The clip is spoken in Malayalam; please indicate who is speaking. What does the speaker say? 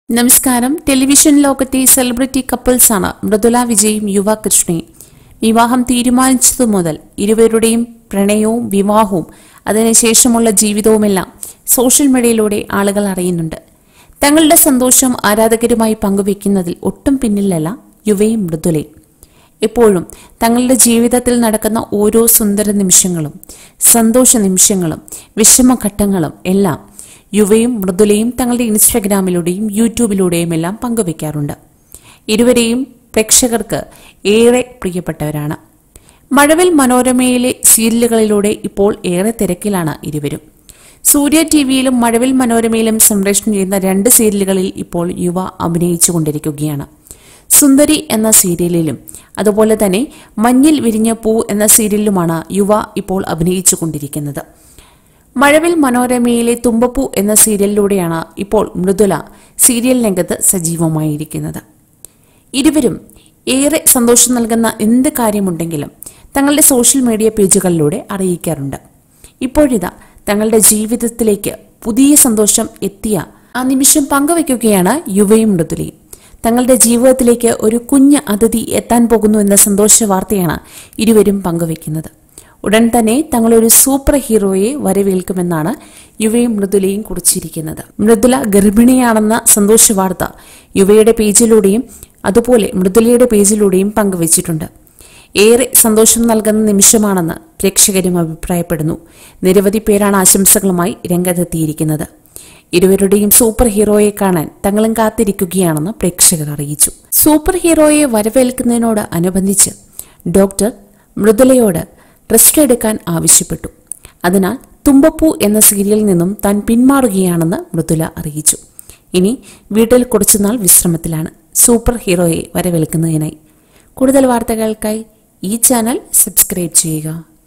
Speaker 1: നമസ്കാരം ടെലിവിഷൻ ലോകത്തെ സെലിബ്രിറ്റി കപ്പിൾസാണ് മൃദുല വിജയും യുവ കൃഷ്ണയും വിവാഹം തീരുമാനിച്ചതു മുതൽ ഇരുവരുടെയും പ്രണയവും വിവാഹവും അതിനുശേഷമുള്ള ജീവിതവുമെല്ലാം സോഷ്യൽ മീഡിയയിലൂടെ ആളുകൾ അറിയുന്നുണ്ട് തങ്ങളുടെ സന്തോഷം ആരാധകരുമായി പങ്കുവെക്കുന്നതിൽ ഒട്ടും പിന്നിലല്ല യുവയും മൃദുലയും എപ്പോഴും തങ്ങളുടെ ജീവിതത്തിൽ നടക്കുന്ന ഓരോ സുന്ദര നിമിഷങ്ങളും സന്തോഷ നിമിഷങ്ങളും വിഷമഘട്ടങ്ങളും എല്ലാം യുവയും മൃദുലയും തങ്ങളുടെ ഇൻസ്റ്റഗ്രാമിലൂടെയും യൂട്യൂബിലൂടെയും എല്ലാം പങ്കുവെക്കാറുണ്ട് ഇരുവരെയും പ്രേക്ഷകർക്ക് ഏറെ പ്രിയപ്പെട്ടവരാണ് മഴവിൽ മനോരമയിലെ സീരിയലുകളിലൂടെ ഇപ്പോൾ ഏറെ തിരക്കിലാണ് ഇരുവരും സൂര്യ ടി വിയിലും മഴവിൽ മനോരമയിലും സംപ്രേഷണം ചെയ്യുന്ന രണ്ട് സീരിയലുകളിൽ ഇപ്പോൾ യുവ അഭിനയിച്ചുകൊണ്ടിരിക്കുകയാണ് സുന്ദരി എന്ന സീരിയലിലും അതുപോലെ തന്നെ മഞ്ഞിൽ വിരിഞ്ഞ പൂ എന്ന സീരിയലിലുമാണ് യുവ ഇപ്പോൾ അഭിനയിച്ചുകൊണ്ടിരിക്കുന്നത് മഴവിൽ മനോരമയിലെ തുമ്പപ്പൂ എന്ന സീരിയലിലൂടെയാണ് ഇപ്പോൾ മൃദുല സീരിയൽ രംഗത്ത് സജീവമായിരിക്കുന്നത് ഇരുവരും ഏറെ സന്തോഷം നൽകുന്ന എന്ത് കാര്യമുണ്ടെങ്കിലും തങ്ങളുടെ സോഷ്യൽ മീഡിയ പേജുകളിലൂടെ അറിയിക്കാറുണ്ട് ഇപ്പോഴിതാ തങ്ങളുടെ ജീവിതത്തിലേക്ക് പുതിയ സന്തോഷം എത്തിയ ആ നിമിഷം പങ്കുവയ്ക്കുകയാണ് യുവയും മൃദുലയും തങ്ങളുടെ ജീവിതത്തിലേക്ക് ഒരു കുഞ്ഞ് അതിഥി എത്താൻ പോകുന്നു എന്ന സന്തോഷ വാർത്തയാണ് ഇരുവരും പങ്കുവയ്ക്കുന്നത് ഉടൻ തന്നെ തങ്ങളൊരു സൂപ്പർ ഹീറോയെ വരവേൽക്കുമെന്നാണ് യുവയും മൃദുലയും കുറിച്ചിരിക്കുന്നത് മൃദുല ഗർഭിണിയാണെന്ന സന്തോഷ വാർത്ത യുവയുടെ പേജിലൂടെയും അതുപോലെ മൃദുലയുടെ പേജിലൂടെയും പങ്കുവച്ചിട്ടുണ്ട് ഏറെ സന്തോഷം നൽകുന്ന നിമിഷമാണെന്ന് പ്രേക്ഷകരും അഭിപ്രായപ്പെടുന്നു നിരവധി പേരാണ് ആശംസകളുമായി രംഗത്തെത്തിയിരിക്കുന്നത് ഇരുവരുടെയും സൂപ്പർ ഹീറോയെ കാണാൻ തങ്ങളും കാത്തിരിക്കുകയാണെന്ന് പ്രേക്ഷകർ അറിയിച്ചു സൂപ്പർ ഹീറോയെ വരവേൽക്കുന്നതിനോട് അനുബന്ധിച്ച് ഡോക്ടർ മൃദുലയോട് റെസ്റ്റ് എടുക്കാൻ ആവശ്യപ്പെട്ടു അതിനാൽ തുമ്പപ്പൂ എന്ന സീരിയലിൽ നിന്നും താൻ പിന്മാറുകയാണെന്ന് മൃദുല അറിയിച്ചു ഇനി വീട്ടിൽ കുറച്ചുനാൾ വിശ്രമത്തിലാണ് സൂപ്പർ ഹീറോയെ വരവേൽക്കുന്നതിനായി കൂടുതൽ വാർത്തകൾക്കായി ഈ ചാനൽ സബ്സ്ക്രൈബ് ചെയ്യുക